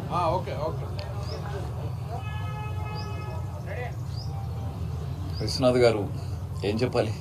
okay okay Vishwanath గారు ఏం చెప్పాలి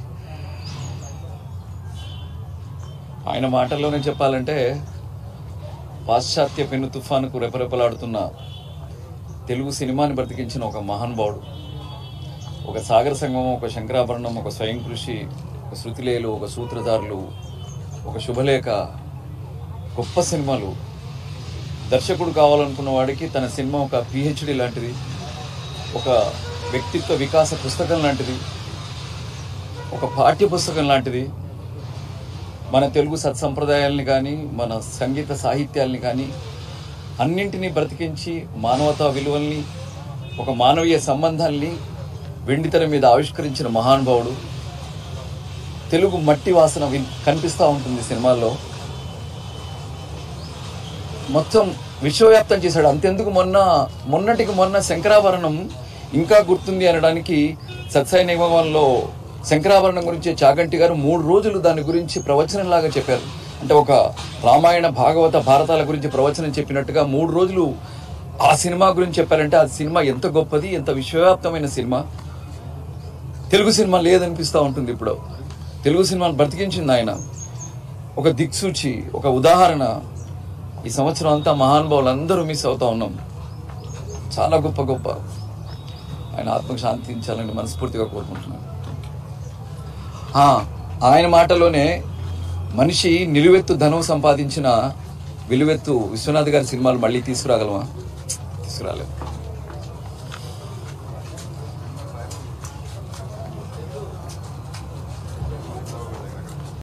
ఆయన మాటల్లోనే చెప్పాలంటే పాశ్చాత్య పెను తుఫానుకు రెపరెపలాడుతున్న తెలుగు సినిమాని బ్రతికించిన ఒక మహానుభావుడు ఒక సాగర సంగమం ఒక శంకరాభరణం ఒక స్వయం కృషి ఒక శృతిలేలు ఒక సూత్రధారులు ఒక శుభలేఖ గొప్ప సినిమాలు దర్శకుడు కావాలనుకున్న వాడికి తన సినిమా ఒక పిహెచ్డి లాంటిది ఒక వ్యక్తిత్వ వికాస పుస్తకం లాంటిది ఒక పాఠ్య పుస్తకం లాంటిది మన తెలుగు సత్సంప్రదాయాల్ని కానీ మన సంగీత సాహిత్యాల్ని కానీ అన్నింటినీ బ్రతికించి మానవతా విలువల్ని ఒక మానవీయ సంబంధాల్ని వెండితెర మీద ఆవిష్కరించిన మహానుభావుడు తెలుగు మట్టి వాసన విన్- కనిపిస్తూ ఉంటుంది సినిమాల్లో మొత్తం విశ్వవ్యాప్తం చేశాడు అంతెందుకు మొన్న మొన్నటికి మొన్న శంకరాభరణం ఇంకా గుర్తుంది అనడానికి సత్సాయి నిగమంలో శంకరాభరణం గురించి చాగంటి గారు మూడు రోజులు దాని గురించి ప్రవచనంలాగా చెప్పారు అంటే ఒక రామాయణ భాగవత భారతాల గురించి ప్రవచనం చెప్పినట్టుగా మూడు రోజులు ఆ సినిమా గురించి చెప్పారంటే ఆ సినిమా ఎంత గొప్పది ఎంత విశ్వవ్యాప్తమైన సినిమా తెలుగు సినిమా లేదనిపిస్తూ ఉంటుంది ఇప్పుడు తెలుగు సినిమాను బ్రతికించింది ఆయన ఒక దిక్సూచి ఒక ఉదాహరణ ఈ సంవత్సరం అంతా మహానుభావులు అందరూ మిస్ అవుతా ఉన్నాం చాలా గొప్ప గొప్ప ఆయన ఆత్మకు శాంతించాలని మనస్ఫూర్తిగా కోరుకుంటున్నాను ఆ, ఆయన మాటలోనే మనిషి నిలువెత్తు ధనం సంపాదించిన విలువెత్తు విశ్వనాథ్ గారి సినిమాలు మళ్ళీ తీసుకురాగలమా తీసుకురాలేము